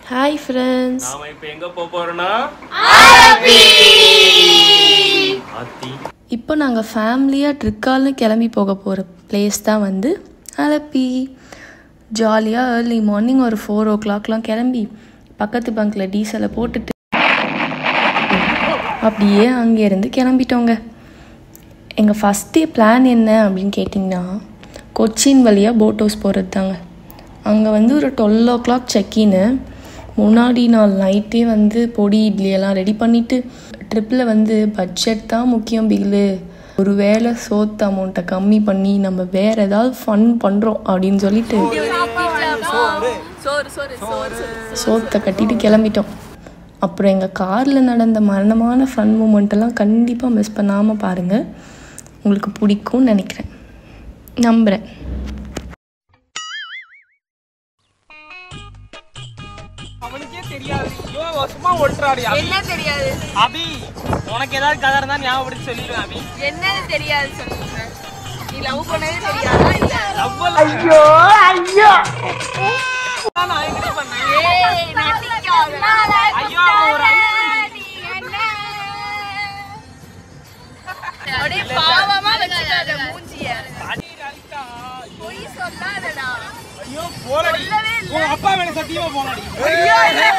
Hi friends நாம இப்ப எங்க போக போறோம்னா ஆத்தி இப்போ நாங்கள் ஃபேமிலியாக ட்ரிக்கால்னு கிளம்பி போக போகிற பிளேஸ் தான் வந்து அலப்பி ஜாலியாக ஏர்லி மார்னிங் ஒரு ஃபோர் ஓ கிளாக்லாம் கிளம்பி பக்கத்து பங்கில் டீசலை போட்டுட்டு அப்படியே அங்கேருந்து கிளம்பிட்டோங்க எங்கள் ஃபஸ்ட் டே பிளான் என்ன அப்படின்னு கேட்டிங்கன்னா கொச்சின் வழியாக போட் ஹவுஸ் போகிறது தாங்க அங்கே வந்து ஒரு டுவெல் ஓ கிளாக் செக்கின்னு முன்னாடி நாள் நைட்டே வந்து பொடி இட்லி எல்லாம் ரெடி பண்ணிவிட்டு ட்ரிப்பில் வந்து பட்ஜெட் தான் முக்கியம் பிகிலு ஒரு வேளை சோத்து அமௌண்ட்டை கம்மி பண்ணி நம்ம வேறு ஏதாவது ஃபன் பண்ணுறோம் அப்படின்னு சொல்லிட்டு சோத்தை கட்டிட்டு கிளம்பிட்டோம் அப்புறம் எங்கள் காரில் நடந்த மரணமான ஃபன் மூமெண்ட்டெல்லாம் கண்டிப்பாக மிஸ் பண்ணாமல் பாருங்கள் உங்களுக்கு பிடிக்கும்னு நினைக்கிறேன் நம்புகிறேன் அவனுக்கே தெரியாது ஐயோ சும்மா ஒட்டுறாடி என்ன தெரியாது அபி உனக்கு ஏதாவது கதை இருந்தா ஞாபகப்படுத்தி சொல்லிடுவேன் அபி என்னன்னு தெரியாது சொல்லுங்க நீ லவ் பண்ணவே தெரியாதா இல்ல லவ்வல் ஐயோ ஐயோ நான் எங்க பண்ணேன் ஏய் நடிக்காத ஐயோ ஒரு நீ என்ன அப்படியே பாவமா வச்சுக்காத மூஞ்சிய அடி அடித்தா. பொய் சொல்லாதடா ஐயோ போலடி சொல்லவே இல்ல. உங்க அப்பா மேல சத்தியமா போலடி ஐயோ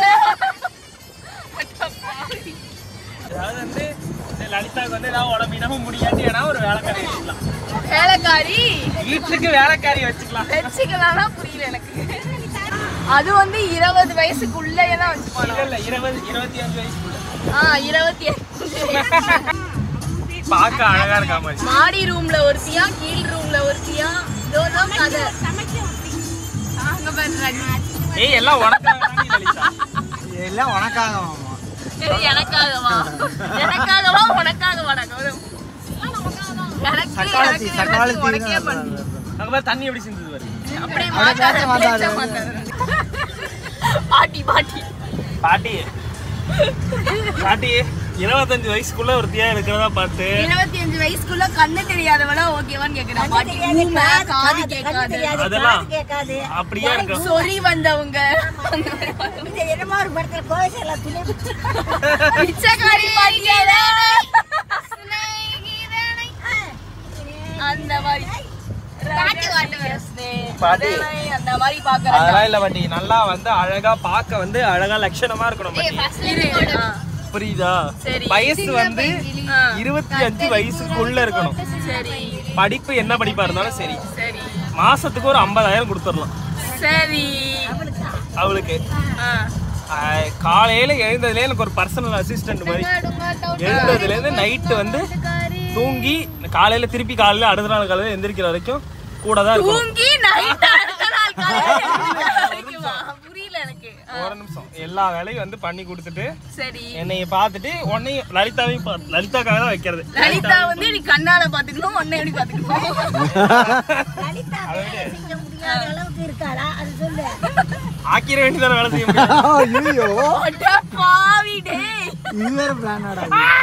அதாவது வந்து இந்த லலிதாவுக்கு வந்து ஏதாவது உடம்பு இனமும் முடியாட்டி ஏன்னா ஒரு வேலைக்காரி வச்சுக்கலாம் வேலைக்காரி வீட்டுக்கு வேலைக்காரி வச்சுக்கலாம் வச்சுக்கலாம்னா புரியல எனக்கு அது வந்து இருபது வயசுக்குள்ளேயே தான் வச்சுப்பானா இல்ல இல்ல இருபது இருபத்தி அஞ்சு வயசுக்குள்ள ஆ இருபத்தி அஞ்சு பார்க்க அழகா இருக்கா மாதிரி மாடி ரூம்ல ஒருத்தியா கீழ் ரூம்ல ஒருத்தியா இதோதான் கதை அங்க பாரு ராணி. ஏய் எல்லாம் உனக்காக தாண்டி லலிதா எல்லாம் உனக்காக மாமா இது எனக்காகவா எனக்காகவா உனக்காகவா நான் கௌரவம் எனக்கு சக்காலத்தி எனக்கு சக்காலத்தி உனக்கே பண்ணு அங்க பாரு தண்ணி எப்படி சிந்துது பாரு அப்படியே அவட மாத்தாத, பேச்ச மாத்தாத. பேச்ச மாத்தாத. பாட்டி பாட்டி பாட்டி பாட்டி இருபத்தஞ்சு வயசுக்குள்ள ஒருத்தியா இருக்கிறதா பார்த்து இருபத்தி அஞ்சு வயசுக்குள்ள கண்ணு தெரியாதவள ஓகேவான்னு கேக்குறா பாட்டி ஊமை, காது கேட்காது அதெல்லாம் அப்படியே இருக்கு சொறி வந்தவங்க பிச்சைக்காரி பாட்டியே அந்த மாதிரி பாட்டி பாட்டி. அந்த மாதிரி பாக்குறாங்க அதெல்லாம் இல்ல பாட்டி நல்லா வந்து அழகா பார்க்க வந்து அழகா லட்சணமா இருக்கணும் பாட்டி புரியுதா சரி. வயசு வந்து ஆ. இருபத்தி அஞ்சு வயசுக்குள்ள இருக்கணும் சரி படிப்பு என்ன படிப்பா இருந்தாலும் சரி சரி மாசத்துக்கு ஒரு ஐம்பதாயிரம் கொடுத்துடலாம் சரி அவளுக்கு ஆ. ஆஹ், காலையில எழுந்ததுல எனக்கு ஒரு பர்சனல் அசிஸ்டன்ட் மாதிரி எழுந்ததுல இருந்து நைட்டு வந்து தூங்கி காலையில திருப்பி காலையில அடுத்த நாள் காலையில எந்திரிக்கிற வரைக்கும் கூட தான் இருக்கணும் தூங்கி நைட் அடுத்த நாள் காலையில வரைக்குமா? புரியல எனக்கு ஆ, ஒரு நிமிஷம் எல்லா வேலையும் வந்து பண்ணி கொடுத்துட்டு சரி என்னைய பார்த்துட்டு உன்னையும் லலிதாவையும் பார்த்து லலிதாக்காக தான் வைக்கிறது லலிதா வந்து நீ கண்ணால பாத்துக்கணும் உன்னை எப்படி பாத்துக்கணும் ஆக்கிர வேண்டியதான வேலை செய்ய முடியும் ஐயோ அட பாவி டேய் இது வேற பிளானாடா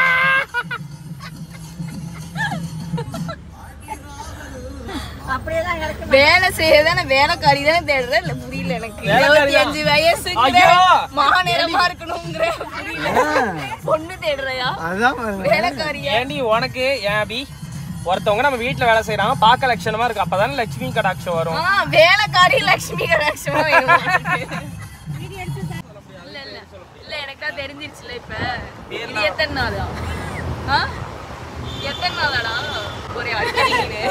வேலை செய்யதானே வேலைக்காரி தானே தேடுற இல்ல புரியல எனக்கு வேலைக்காரி இருபத்தி அஞ்சு வயசுங்கிற ஐயோ! மாநிலமா இருக்கணுங்கிற புரியல பொண்ணு தேடுறையா அதுதான் பாருங்க. வேலைக்காரியா ஏண்டி உனக்கு ஏன் அபி ஒருத்தவங்க நம்ம வீட்ல வேலை செய்யறாங்க பார்க்க லட்சணமா இருக்கு அப்பதானே லட்சுமி கடாட்சம் வரும் ஆ வேலைக்காரி லட்சுமி கடாட்சமா வேணும் உனக்கு. இல்ல இல்ல இல்ல எனக்கா தெரிஞ்சிருச்சுல இப்ப இது எத்தனை நாளா ஆ? எத்தனை நாளாடா ஒரே அடிக்கிறீங்க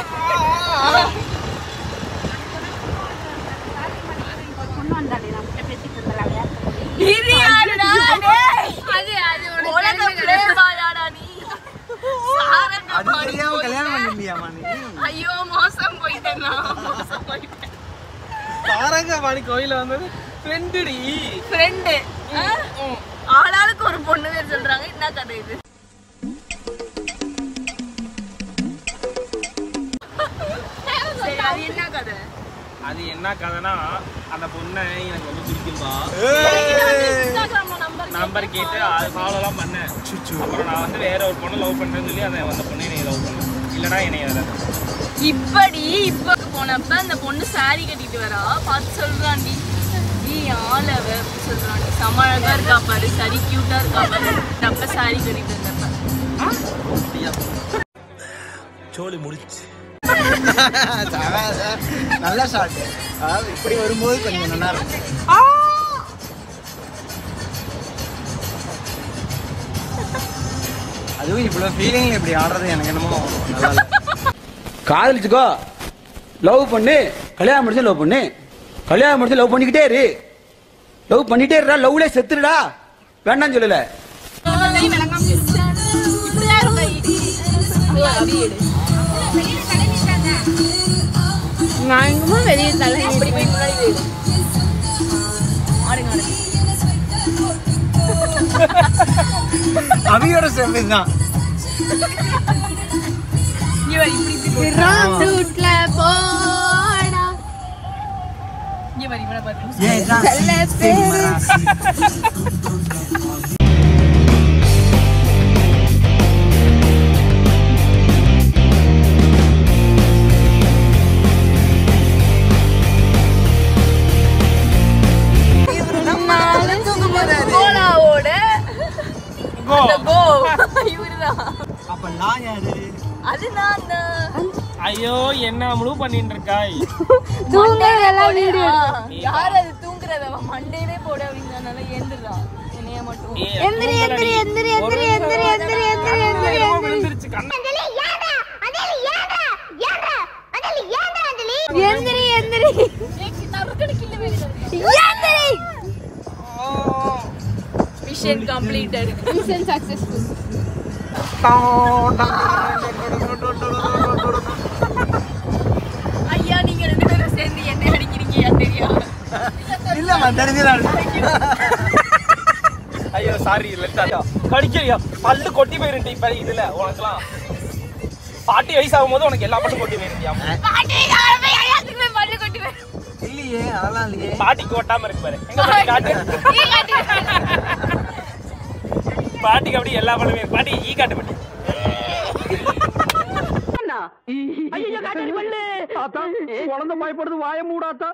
இது யாருடா டேய்? உலக playboy-யாடா நீ? சாரங்க அது தெரியாம கல்யாணம் பண்ணிட்டியாமா நீ ஐயோ மோசம் போயிட்டேன் நான். மோசம் போயிட்டேன் சாரங்கபாணி கோயில வந்தது ஃப்ரெண்டுடி ஃப்ரெண்டு ஆளாளுக்கு ஒரு பொண்ணு பேர் சொல்றாங்க என்ன கதை இது சரி, அது என்ன கதை அது என்ன கதைனா அந்த பொண்ணை எனக்கு ரொம்ப பிடிக்கும்பா இன்ஸ்டாகிராம்ல நம்பர் நம்பர் கேட்டு அது ஃபாலோலாம் பண்ணேன் அப்புறம் நான் வந்து வேற ஒரு பொண்ணை லவ் பண்ணேன்னு சொல்லி அந்த அந்த பொண்ணை என்னை லவ் பண்ணேன் இல்லைனா என்னை அதை இப்படி இப்ப போனப்ப அந்த பொண்ணு saree கட்டிட்டு வரா பார்த்து சொல்றாண்டி நீ ஆளவ அப்படி சொல்றாண்டி செம அழகா இருக்கா பாரு சரி கியூட்டா இருக்கா பாரு நம்ம சாரி கட்டிட்டு இருந்தப்ப நல்ல ஷாட் அதாவது இப்படி வரும்போது கொஞ்சம் நல்லா இருக்கும் அதுவும் இவ்வளோ ஃபீலிங்ல இப்படி ஆடுறது எனக்கு என்னமோ நல்லா இல்லை காதலிச்சுக்கோ லவ் பண்ணு கல்யாணம் முடிச்சு லவ் பண்ணு கல்யாணம் முடிச்சு லவ் பண்ணிக்கிட்டே இரு லவ் பண்ணிட்டே இருடா லவ்லே செத்துருடா வேண்டாம்னு சொல்லல இப்படிதான் இருக்கும் கை. ஐயோ, அப்படியே எடு. நான் எங்கம்மா வெளியே தலை அப்படி போய் முன்னாடி போய் எடு. ஆடுங்க ஆடுங்க அவியோட சேர்ந்து தான் இங்க வா, இப்படி இப்படி போடு. ரூட்ல போடா இங்க வா, இவனை பாரு. ஏன் இதான் கோலாவோட கோ அந்த கோ இவருதான் அப்ப நான் யாரு அது நான் தான் ஐயோ என்ன முழு பண்ணிட்டு இருக்காய் தூங்குறதெல்லாம் வீடியோ யார் அது தூங்குறத அவன் மண்டையிலே போடு அப்படிங்கிறதுனால ஏந்துடுறான் என்னைய மட்டும் ஏய், எந்திரி எந்திரி எந்திரி எந்திரி எந்திரி எந்திரி எந்திரி எந்திரி என்னமோ விழுந்துருச்சு கண்ணு எந்திரி எந்திரி எந்திரி மிஷன் கம்ப்ளீட்டட் மிஷன் சக்சஸ்ஃபுல் ஐயா நீங்க ரெண்டு பேரும் சேர்ந்து என்ன அடிக்கிறீங்க தெரியும் இல்லம்மா தெரிஞ்சுதான் ஐயோ சாரி லெட்டா கடிக்கலையா பல்லு கொட்டி போயிருந்துச்சு இப்ப இதுல உனக்குலாம் பாட்டி வயசு ஆகும்போது உனக்கு எல்லா பல்லும் கொட்டி போயிருந்தியா பல்லு கொட்டி போய் இல்லையே அதெல்லாம் இல்லையே பாட்டிக்கு ஒட்டாம இருக்கு பாரு எங்க பாட்டி காட்டு பாட்டிக்கு அப்படி எல்லா பல்லுமே இருக்கு. பாட்டி ஈ காட்டு பாட்டி குழந்தை பயப்படுது வாய மூடாத்தா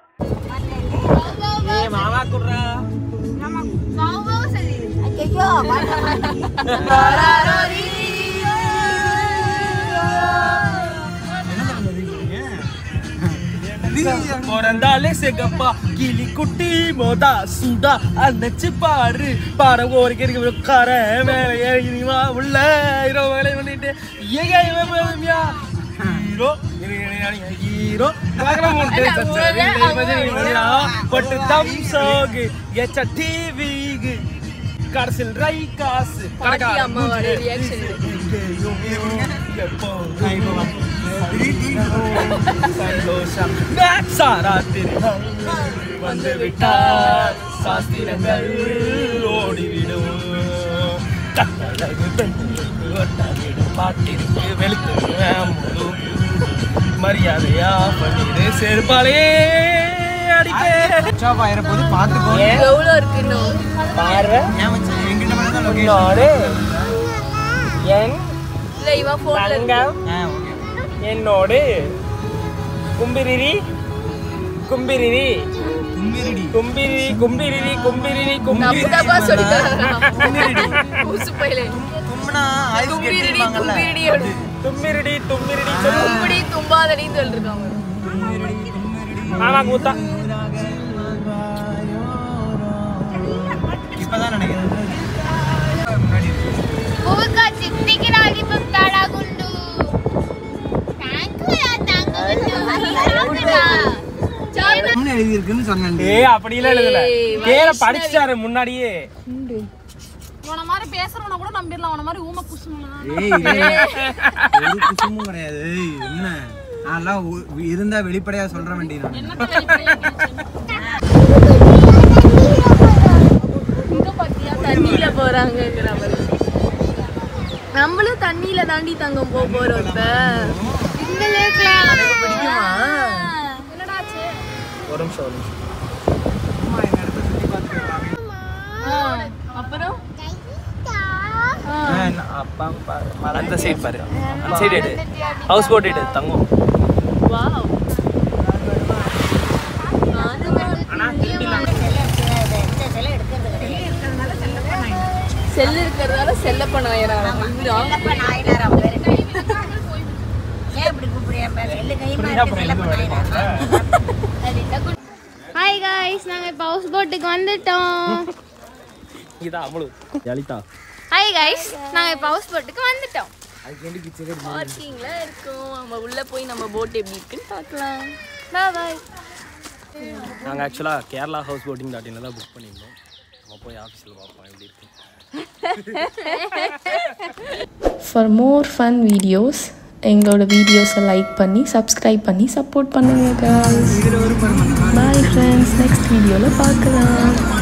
ஏ மாமா குடுறா பிறந்தாலே செகப்பா கிளி குட்டி மோதா சுடா அணைச்சு பாரு பாரு ஒரு கிரிக்கு உட்கார மேல ஏறிவா உள்ள இரவு வேலை பண்ணிட்டு ஏங்க இவன் பெருமையா ஹீரோ ஹீரோ பட்டு தம் சோகு எச்ச டிவிகு கடைசில் ரை காசு பாட்டி அம்மாவோட reaction இது. சந்தோஷம் சாராத்திரி வந்து விட்டார் சாஸ்திரங்கள் ஓடிவிடும் தட்டழகு பெண்களுக்கு ஒட்டாவிடும் பாட்டிற்கு வெளுத்து முழு மரியாதையா பண்ணிடு செருப்பாலே அடிப்பே ஸ்டாப் ஆயிர போது பார்த்துக்கோ எவ்வளோ இருக்கு இன்னும் பார்வை ஏன் மச்சான் என்கிட்ட மட்டும் தான் location. என்னோடு என் இல்ல இவன் போன்ல தங்கம் ஆ ஓகே என்னோடு கும்பிரிரி கும்பிரிரி கும்பிரிடி கும்பிரிரி கும்பிரிரி கும்பிரிரி தப்பு தப்பா கும்பிரிரி சொல்லி தரான் ஊசு பையில தும்முனா ஐஸ் தும்பிரிடி கட்டிருப்பாங்கல்ல தும்பிரிடி அப்படி. தும்பிரிடி தும்பிரிடி சொல்லு தும்பிடி தும்பாதடின்னு சொல்லிருக்காங்க மாமா கூத்தா இப்பதான் நினைக்கிறேன் முன்னாடி இருக்கு. పూగా చిట్టికి రాగిపోతాడా గుండు థ్యాంక్ முன்ன எழுதி இருக்குன்னு சொன்னேன் ஏ அப்படிலாம் எழுதல ஏய், பேரை வைஷ்ணவி. படிச்சாரு முன்னாடியே உன மாதிரி பேசுறவன கூட நம்பிடலாம் உன மாதிரி ஊம குசுனா ஏய் இல்ல. ஒரு குசுமும் கிடையாது ஏய், என்ன அதெல்லாம் ஒ- இருந்தா வெளிப்படையா சொல்ற வேண்டியது இங்க பாத்தியா தண்ணியில போறாங்கங்கிற மாதிரி நம்மளும் தண்ணியில தாண்டி தங்கம் போக போறோம் இப்ப பிடிக்குமா ஒரு நிமிஷம் ஒரு நிமிஷம் அம்மா என்ன இடத்த சுத்தி பார்த்துட்டு அப்புறம் அப்பா பாரு அந்த சைடு பாரு அந்த சைடு எடு ஹவுஸ் போட் எடு தங்கம் வாவ் ஆனா திரும்பி செல் இருக்கிறதால செல்லப்ப நாயனாரா செல்லப்ப நாயனாரா பேரு ஏன் இப்படி கூப்பிடுறியா செல்லு கைமா இருக்கு செல்லப்ப நாயனாரா ஹாய் காய்ஸ் நாங்க இப்போ ஹவுஸ் போட்டுக்கு வந்துட்டோம் இதான் அவ்வளோ ஜலிதா ஹாய் காய்ஸ் நாங்க இப்போ ஹவுஸ் போட்டுக்கு வந்துட்டோம் பார்க்கிங்ல இருக்கோம் நம்ம உள்ள போய் நம்ம போட் எப்படி இருக்குன்னு பார்க்கலாம் பாய் பாய் நாங்கள் ஆக்சுவலாக கேரளா ஹவுஸ் போட்டிங் டாட் இனில் தான் புக் பண்ணியிருந்தோம் நம்ம போய் ஆஃபீஸில் பார்ப்போம் எப்படி இருக்கு ஃபார் மோர் ஃபன் வீடியோஸ் எங்களோட வீடியோஸை லைக் பண்ணி சப்ஸ்கிரைப் பண்ணி சப்போர்ட் பண்ணுங்க guys பாய் ஃப்ரெண்ட்ஸ் நெக்ஸ்ட் வீடியோவில் பார்க்கலாம்